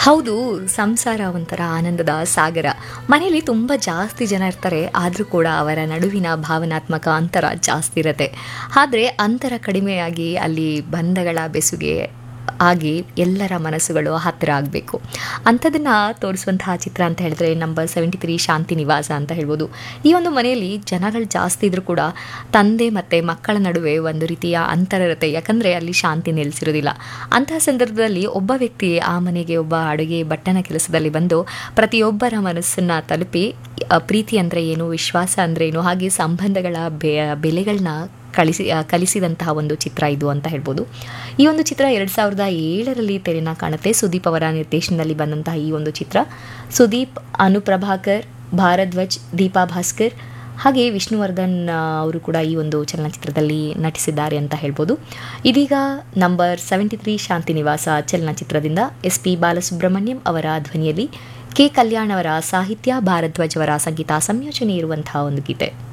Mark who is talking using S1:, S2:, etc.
S1: ಹೌದು ಸಂಸಾರ ಒಂಥರ ಆನಂದದ ಸಾಗರ ಮನೆಯಲ್ಲಿ ತುಂಬ ಜಾಸ್ತಿ ಜನ ಇರ್ತಾರೆ ಆದರೂ ಕೂಡ ಅವರ ನಡುವಿನ ಭಾವನಾತ್ಮಕ ಅಂತರ ಜಾಸ್ತಿ ಇರುತ್ತೆ ಆದರೆ ಅಂತರ ಕಡಿಮೆಯಾಗಿ ಅಲ್ಲಿ ಬಂಧಗಳ ಬೆಸುಗೆ ಆಗಿ ಎಲ್ಲರ ಮನಸ್ಸುಗಳು ಹತ್ತಿರ ಆಗಬೇಕು ಅಂಥದನ್ನು ತೋರಿಸುವಂತಹ ಚಿತ್ರ ಅಂತ ಹೇಳಿದ್ರೆ ನಂಬರ್ ಸೆವೆಂಟಿ ತ್ರೀ ಶಾಂತಿ ನಿವಾಸ ಅಂತ ಹೇಳ್ಬೋದು ಈ ಒಂದು ಮನೆಯಲ್ಲಿ ಜನಗಳು ಜಾಸ್ತಿ ಇದ್ರೂ ಕೂಡ ತಂದೆ ಮತ್ತು ಮಕ್ಕಳ ನಡುವೆ ಒಂದು ರೀತಿಯ ಅಂತರ ಇರುತ್ತೆ ಯಾಕಂದರೆ ಅಲ್ಲಿ ಶಾಂತಿ ನೆಲೆಸಿರೋದಿಲ್ಲ ಅಂತಹ ಸಂದರ್ಭದಲ್ಲಿ ಒಬ್ಬ ವ್ಯಕ್ತಿ ಆ ಮನೆಗೆ ಒಬ್ಬ ಅಡುಗೆ ಬಟ್ಟಣ ಕೆಲಸದಲ್ಲಿ ಬಂದು ಪ್ರತಿಯೊಬ್ಬರ ಮನಸ್ಸನ್ನು ತಲುಪಿ ಅ, ಪ್ರೀತಿ ಅಂದರೆ ಏನು ವಿಶ್ವಾಸ ಅಂದರೆ ಏನು ಹಾಗೆ ಸಂಬಂಧಗಳ ಬೆ ಬೆಲೆಗಳನ್ನ ಕಳಿಸಿ ಆ, ಕಲಿಸಿದಂತಹ ಒಂದು ಚಿತ್ರ ಇದು ಅಂತ ಹೇಳ್ಬೋದು ಈ ಒಂದು ಚಿತ್ರ ಎರಡು ಸಾವಿರದ ಏಳರಲ್ಲಿ ತೆರೆನ ಕಾಣುತ್ತೆ ಸುದೀಪ್ ಅವರ ನಿರ್ದೇಶನದಲ್ಲಿ ಬಂದಂತಹ ಈ ಒಂದು ಚಿತ್ರ ಸುದೀಪ್ ಅನುಪ್ರಭಾಕರ್ ಭಾರದ್ವಾಜ್ ದೀಪಾ ಭಾಸ್ಕರ್ ಹಾಗೆ ವಿಷ್ಣುವರ್ಧನ್ ಆ, ಅವರು ಕೂಡ ಈ ಒಂದು ಚಲನಚಿತ್ರದಲ್ಲಿ ನಟಿಸಿದ್ದಾರೆ ಅಂತ ಹೇಳ್ಬೋದು ಇದೀಗ ನಂಬರ್ ಸೆವೆಂಟಿ ತ್ರೀ ಶಾಂತಿ ನಿವಾಸ ಚಲನಚಿತ್ರದಿಂದ ಎಸ್ ಪಿ ಬಾಲಸುಬ್ರಹ್ಮಣ್ಯಂ ಅವರ ಧ್ವನಿಯಲ್ಲಿ ಕೆ ಕಲ್ಯಾಣ್ ಅವರ ಸಾಹಿತ್ಯ ಭಾರದ್ವಾಜ್ ಅವರ ಸಂಗೀತ ಸಂಯೋಜನೆ ಇರುವಂತಹ ಒಂದು ಗೀತೆ